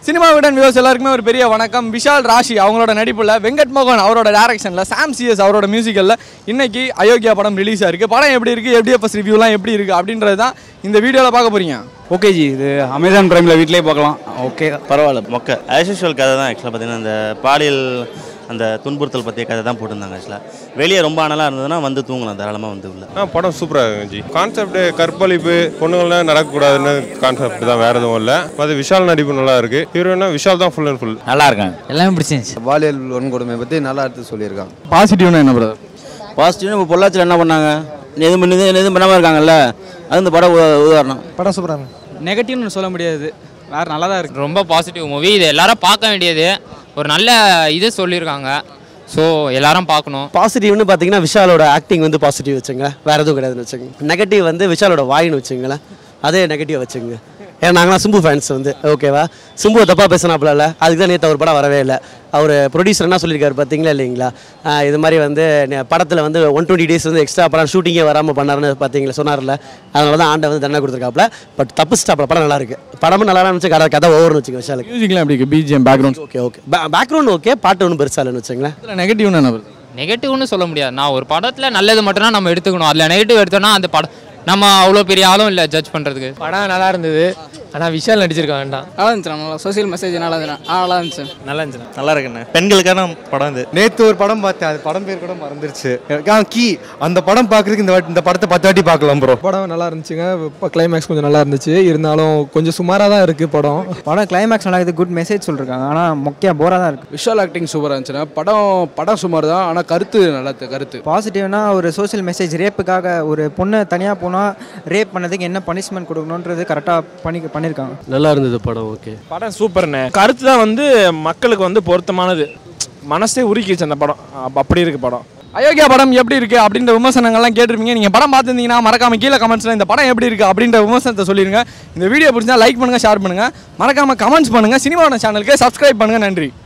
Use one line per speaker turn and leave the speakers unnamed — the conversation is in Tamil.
சினிமா விடன் வியூஸ் எல்லாருக்குமே ஒரு பெரிய வணக்கம் விஷால் ராஷி அவங்களோட நடிப்புல வெங்கட் மோகன் அவரோட டேரக்ஷனில் சாம் சிஎஸ் அவரோட மியூசிக்கலில் இன்னைக்கு அயோக்கியா படம் ரிலீஸ் ஆயிருக்கு படம் எப்படி இருக்கு எஃப்டிஎஃப்எஸ் ரிவ்யூலாம் எப்படி இருக்கு அப்படின்றது தான் இந்த வீடியோவில் பார்க்க போறீங்க
ஓகே ஜி இது அமேசான் பிரைமில் வீட்டிலே பார்க்கலாம் ஓகே
பரவாயில்ல மொக்க ஆஸ் யூஷுவல் கதை தான் ஆக்சுவலாக பார்த்தீங்கன்னா இந்த பாலியல் அந்த துன்புறுத்தல் பற்றிய கதை தான் போட்டிருந்தாங்க ஆக்சுவலாக வெளியே ரொம்ப அனலாக இருந்ததுன்னா வந்து தூங்கலாம் தாராளமாக வந்து உள்ள
ஆ படம் சூப்பராக இருந்துச்சு கான்செப்ட் கற்பழிப்பு பொண்ணுங்கள்லாம் நடக்கக்கூடாதுன்னு கான்செப்ட் தான் வேற எதுவும் இல்லை அது விஷால் நடிப்பு நல்லா இருக்கு ஹீரோனா விஷால் தான் ஃபுல் அண்ட் ஃபுல்
நல்லா இருக்கேன்
எல்லாமே பிடிச்சிருந்துச்சு
பாலியல் வன்கொடுமை பற்றி நல்லா எடுத்து சொல்லியிருக்காங்க
பாசிட்டிவ்னா என்ன பிரதர்
பாசிட்டிவ் இப்போ பொள்ளாச்சியில் என்ன பண்ணாங்க எதுவும் பண்ணி எதுவும் பண்ணாமல் இருக்காங்கல்ல அது இந்த படம் உ- உதாரணம்
படம் சூப்பராக இருக்கும்
நெகட்டிவ்னு சொல்ல முடியாது வேறு நல்லா தான் இருக்கு
ரொம்ப பாசிட்டிவ் மூவி இது எல்லாரும் பார்க்க வேண்டியது ஒரு நல்ல இது சொல்லியிருக்காங்க ஸோ எல்லாரும் பார்க்கணும்
பாசிட்டிவ்னு பார்த்தீங்கன்னா விஷாலோட ஆக்டிங் வந்து பாசிட்டிவ் வச்சுங்க வேற எதுவும் கிடையாதுன்னு வச்சுங்க நெகட்டிவ் வந்து விஷாலோட வாயின்னு வச்சுங்களேன் அதே நெகட்டிவ் வச்சுங்க ஏன்னா நாங்களாம் சிம்பு ஃபேன்ஸ் வந்து ஓகேவா சிம்புவை தப்பாக பேசினாப்புல அதுக்கு தான் நேற்று அவர் படம் வரவே இல்லை அவர் ப்ரொடியூசர் என்ன சொல்லியிருக்காரு பார்த்தீங்களா இல்லைங்களா ஆஹ் இது மாதிரி வந்து படத்தில் வந்து ஒன் டுவெண்ட்டி டேஸ் வந்து எக்ஸ்ட்ரா படம் ஷூட்டிங்கே வராமல் பண்ணாருன்னு பார்த்தீங்களா சொன்னார்ல அதனால தான் ஆண்டை வந்து தண்டனை கொடுத்துருக்காப்புல பட் தப்பு ஸ்டாப்பில் படம் நல்லா இருக்கு படமும் நல்லா இருந்துச்சு கதை கதை ஓவர்னு வச்சுங்க விஷாலுக்கு
மியூசிக்லாம் எப்படி இருக்கு BGM background
okay okay background okay பாட்டு ஒன்றும் பெருசாக இல்லைன்னு வச்சுங்களேன்
இதில் நெகட்டிவ்னு என்ன பிரதர்
நெகட்டிவ்னு சொல்ல முடியாது நான் ஒரு படத்தில் நல்லது மட்டும் தான் நம்ம எடுத்துக்கணும் அதில் நெகட்டிவ் எடுத்தோம்னா அந்த படம் நம்ம அவ்வளோ பெரிய ஆளும் இல்லை ஜட்ஜ் பண்ணுறதுக்கு
படம் நல்லா இருந்தது ஆனால் விஷால் நடிச்சிருக்க வேண்டாம்
நல்லா இருந்துச்சு நல்லா சோசியல் மெசேஜ் நல்லா இருந்துச்சு ஆ நல்லா இருந்துச்சு
நல்லா இருந்துச்சு
நல்லா இருக்குண்ணே பெண்களுக்கான படம் இது
நேற்று ஒரு படம் பார்த்தேன் அது படம் பேர் கூட மறந்துருச்சு கீ அந்த படம் பார்க்கறதுக்கு இந்த வாட்டி இந்த படத்தை பத்து வாட்டி பார்க்கலாம் ப்ரோ
படம் நல்லா இருந்துச்சுங்க இப்போ கிளைமேக்ஸ் கொஞ்சம் நல்லா இருந்துச்சு இருந்தாலும் கொஞ்சம் சுமாராக தான் இருக்குது படம்
படம் கிளைமேக்ஸ் நல்லா இருக்குது குட் மெசேஜ் சொல்லிருக்காங்க ஆனால் மொக்கையாக போராக தான் இருக்குது
விஷுவல் ஆக்டிங் சூப்பராக இருந்துச்சுன்னா படம் படம் சுமார் தான் ஆனால் கருத்து நல்லா இருக்கு, கருத்து
பாசிட்டிவ்னா ஒரு சோஷியல் மெசேஜ் ரேப்புக்காக ஒரு பொண்ணு தனியாக போனால் ரேப் பண்ணதுக்கு என்ன பனிஷ்மெண்ட் கொடுக்கணுன்றது கரெக்டாக பண்ணி பண்ணியிருக்காங்க
நல்லா இருந்தது படம் ஓகே
படம் சூப்பர்ண்ணே கருத்து தான் வந்து மக்களுக்கு வந்து பொருத்தமானது மனசே உருக்கிடுச்சு அந்த படம் அப்ப அப்படி இருக்கு படம்
அயோக்கியா படம் எப்படி இருக்கு அப்படின்ற விமர்சனங்கள்லாம் கேட்டிருப்பீங்க நீங்க படம் பார்த்துருந்தீங்கன்னா மறக்காம கீழே கமெண்ட்ஸ்ல இந்த படம் எப்படி இருக்கு அப்படின்ற விமர்சனத்தை சொல்லிருங்க இந்த வீடியோ பிடிச்சா லைக் பண்ணுங்க ஷேர் பண்ணுங்க மறக்காம கமெண்ட்ஸ் பண்ணுங்க சினிமாவோட சேனலுக்கு சப்ஸ்கிரைப் பண்ணுங்க நன்றி